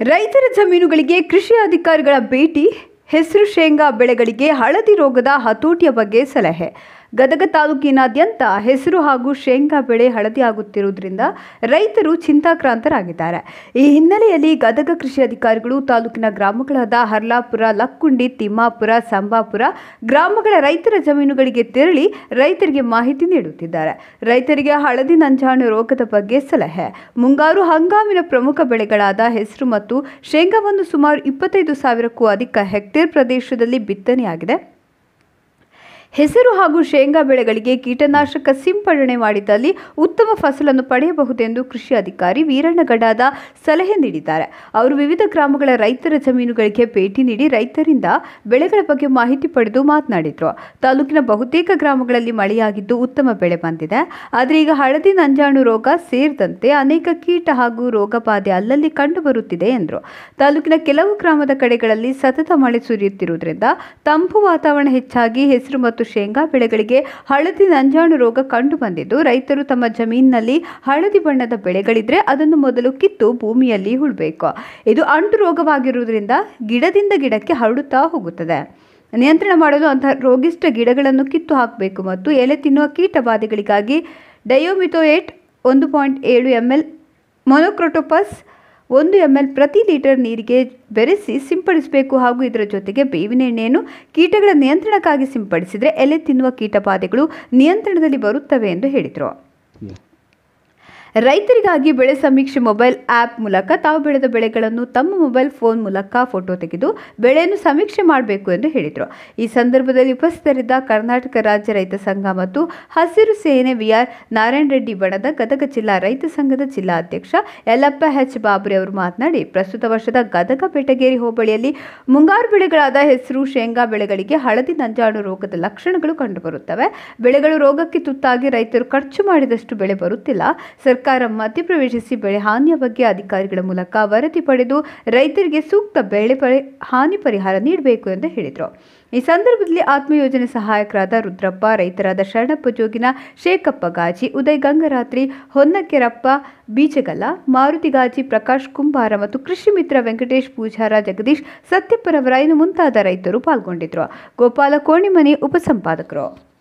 ರೈತರ ಜಮೀನುಗಳಿಗೆ ಕೃಷಿ ಅಧಿಕಾರಿಗಳ ಭೇಟಿ ಹೆಸರು ಶೇಂಗಾ ಬೆಳೆಗಳಿಗೆ ಹಳದಿ ರೋಗದ ಹತೋಟಿಯ ಬಗ್ಗೆ ಸಲಹೆ ಗದಗ ತಾಲೂಕಿನಾದ್ಯಂತ ಹೆಸರು ಹಾಗೂ ಶೇಂಗಾ ಬೆಳೆ ಹಳದಿ ಆಗುತ್ತಿರುವುದರಿಂದ ರೈತರು ಚಿಂತಾಕ್ರಾಂತರಾಗಿದ್ದಾರೆ ಈ ಹಿನ್ನೆಲೆಯಲ್ಲಿ ಗದಗ ಕೃಷಿ ಅಧಿಕಾರಿಗಳು ತಾಲೂಕಿನ ಗ್ರಾಮಗಳಾದ ಹರ್ಲಾಪುರ ಲಕ್ಕುಂಡಿ ತಿಮ್ಮಾಪುರ ಸಂಬಾಪುರ ಗ್ರಾಮಗಳ ರೈತರ ಜಮೀನುಗಳಿಗೆ ತೆರಳಿ ರೈತರಿಗೆ ಮಾಹಿತಿ ನೀಡುತ್ತಿದ್ದಾರೆ ರೈತರಿಗೆ ಹಳದಿ ನಂಜಾಣು ರೋಗದ ಬಗ್ಗೆ ಸಲಹೆ ಮುಂಗಾರು ಹಂಗಾಮಿನ ಪ್ರಮುಖ ಬೆಳೆಗಳಾದ ಹೆಸರು ಮತ್ತು ಶೇಂಗಾವನ್ನು ಸುಮಾರು ಇಪ್ಪತ್ತೈದು ಸಾವಿರಕ್ಕೂ ಅಧಿಕ ಹೆಕ್ಟೇರ್ ಪ್ರದೇಶದಲ್ಲಿ ಬಿತ್ತನೆಯಾಗಿದೆ ಹೆಸರು ಹಾಗೂ ಶೇಂಗಾ ಬೆಳೆಗಳಿಗೆ ಕೀಟನಾಶಕ ಸಿಂಪಡಣೆ ಮಾಡಿದಲ್ಲಿ ಉತ್ತಮ ಫಸಲನ್ನು ಪಡೆಯಬಹುದೆಂದು ಕೃಷಿ ಅಧಿಕಾರಿ ವೀರಣ್ಣಗಡಾದ ಸಲಹೆ ನೀಡಿದ್ದಾರೆ ಅವರು ವಿವಿಧ ಗ್ರಾಮಗಳ ರೈತರ ಜಮೀನುಗಳಿಗೆ ಭೇಟಿ ನೀಡಿ ರೈತರಿಂದ ಬೆಳೆಗಳ ಬಗ್ಗೆ ಮಾಹಿತಿ ಪಡೆದು ಮಾತನಾಡಿದರು ತಾಲೂಕಿನ ಬಹುತೇಕ ಗ್ರಾಮಗಳಲ್ಲಿ ಮಳೆಯಾಗಿದ್ದು ಉತ್ತಮ ಬೆಳೆ ಬಂದಿದೆ ಆದರೆ ಈಗ ಹಳದಿ ನಂಜಾಣು ರೋಗ ಸೇರಿದಂತೆ ಅನೇಕ ಕೀಟ ಹಾಗೂ ರೋಗ ಬಾಧೆ ಅಲ್ಲಲ್ಲಿ ಕಂಡುಬರುತ್ತಿದೆ ಎಂದರು ತಾಲೂಕಿನ ಕೆಲವು ಗ್ರಾಮದ ಕಡೆಗಳಲ್ಲಿ ಸತತ ಮಳೆ ಸುರಿಯುತ್ತಿರುವುದರಿಂದ ತಂಪು ವಾತಾವರಣ ಹೆಚ್ಚಾಗಿ ಹೆಸರು ಮತ್ತು ಶೇಂಗಾ ಬೆಳೆಗಳಿಗೆ ಹಳದಿ ನಂಜಾಣು ರೋಗ ಕಂಡು ಬಂದಿದ್ದು ರೈತರು ತಮ್ಮ ಜಮೀನಿನಲ್ಲಿ ಹಳದಿ ಬಣ್ಣದ ಬೆಳೆಗಳಿದ್ರೆ ಅದನ್ನು ಮೊದಲು ಕಿತ್ತು ಭೂಮಿಯಲ್ಲಿ ಹುಳಬೇಕು ಇದು ಅಂಟು ರೋಗವಾಗಿರುವುದರಿಂದ ಗಿಡದಿಂದ ಗಿಡಕ್ಕೆ ಹರಡುತ್ತಾ ಹೋಗುತ್ತದೆ ನಿಯಂತ್ರಣ ಮಾಡಲು ಅಂತಹ ರೋಗಿಷ್ಠ ಗಿಡಗಳನ್ನು ಕಿತ್ತು ಹಾಕಬೇಕು ಮತ್ತು ಎಲೆ ತಿನ್ನುವ ಕೀಟ ಬಾಧೆಗಳಿಗಾಗಿ ಡಯೋಮಿಥೋಯೇಟ್ ಒಂದು ಪಾಯಿಂಟ್ ಏಳು ಎಮ್ ಎಲ್ ಮೊನೊಕ್ರೋಟೋಪಸ್ ಒಂದು ಎಮ್ ಎಲ್ ಪ್ರತಿ ಲೀಟರ್ ನೀರಿಗೆ ಬೆರೆಸಿ ಸಿಂಪಡಿಸಬೇಕು ಹಾಗೂ ಇದರ ಜೊತೆಗೆ ಬೇವಿನ ಎಣ್ಣೆಯನ್ನು ಕೀಟಗಳ ನಿಯಂತ್ರಣಕ್ಕಾಗಿ ಸಿಂಪಡಿಸಿದರೆ ಎಲೆ ತಿನ್ನುವ ಕೀಟಬಾಧೆಗಳು ನಿಯಂತ್ರಣದಲ್ಲಿ ಬರುತ್ತವೆ ಎಂದು ಹೇಳಿದರು ರೈತರಿಗಾಗಿ ಬೆಳೆ ಸಮೀಕ್ಷೆ ಮೊಬೈಲ್ ಆ್ಯಪ್ ಮೂಲಕ ತಾವು ಬೆಳೆದ ಬೆಳೆಗಳನ್ನು ತಮ್ಮ ಮೊಬೈಲ್ ಫೋನ್ ಮೂಲಕ ಫೋಟೋ ತೆಗೆದು ಬೆಳೆಯನ್ನು ಸಮೀಕ್ಷೆ ಮಾಡಬೇಕು ಎಂದು ಹೇಳಿದರು ಈ ಸಂದರ್ಭದಲ್ಲಿ ಉಪಸ್ಥಿತರಿದ್ದ ಕರ್ನಾಟಕ ರಾಜ್ಯ ರೈತ ಸಂಘ ಮತ್ತು ಹಸಿರು ಸೇನೆ ವಿಆರ್ ನಾರಾಯಣ ರೆಡ್ಡಿ ಬಣದ ಗದಗ ಜಿಲ್ಲಾ ರೈತ ಸಂಘದ ಜಿಲ್ಲಾ ಅಧ್ಯಕ್ಷ ಯಲ್ಲಪ್ಪ ಎಚ್ ಬಾಬ್ರಿ ಅವರು ಮಾತನಾಡಿ ಪ್ರಸ್ತುತ ವರ್ಷದ ಗದಗ ಬೆಟಗೇರಿ ಹೋಬಳಿಯಲ್ಲಿ ಮುಂಗಾರು ಬೆಳೆಗಳಾದ ಹೆಸರು ಶೇಂಗಾ ಬೆಳೆಗಳಿಗೆ ಹಳದಿ ನಂಜಾಣು ರೋಗದ ಲಕ್ಷಣಗಳು ಕಂಡುಬರುತ್ತವೆ ಬೆಳೆಗಳು ರೋಗಕ್ಕೆ ತುತ್ತಾಗಿ ರೈತರು ಖರ್ಚು ಮಾಡಿದಷ್ಟು ಬೆಳೆ ಬರುತ್ತಿಲ್ಲ ಸರ್ಕಾರ ಮಧ್ಯಪ್ರವೇಶಿಸಿ ಬೆಳೆ ಹಾನಿಯ ಬಗ್ಗೆ ಅಧಿಕಾರಿಗಳ ಮೂಲಕ ವರದಿ ಪಡೆದು ರೈತರಿಗೆ ಸೂಕ್ತ ಬೆಳೆ ಪರಿ ಹಾನಿ ಪರಿಹಾರ ನೀಡಬೇಕು ಎಂದು ಹೇಳಿದರು ಈ ಸಂದರ್ಭದಲ್ಲಿ ಆತ್ಮಯೋಜನೆ ಸಹಾಯಕರಾದ ರುದ್ರಪ್ಪ ರೈತರಾದ ಶರಣಪ್ಪ ಜೋಗಿನ ಶೇಖಪ್ಪ ಗಾಜಿ ಉದಯ್ ಗಂಗರಾತ್ರಿ ಹೊನ್ನಕೆರಪ್ಪ ಬೀಜಗಲ್ಲ ಮಾರುತಿ ಗಾಜಿ ಪ್ರಕಾಶ್ ಕುಂಬಾರ ಮತ್ತು ಕೃಷಿ ಮಿತ್ರ ವೆಂಕಟೇಶ್ ಪೂಜಾರ ಜಗದೀಶ್ ಸತ್ಯಪ್ಪರವರ ಇನ್ನು ಮುಂತಾದ ರೈತರು ಪಾಲ್ಗೊಂಡಿದ್ದರು ಗೋಪಾಲ ಕೋಣಿಮನಿ ಉಪಸಂಪಾದಕರು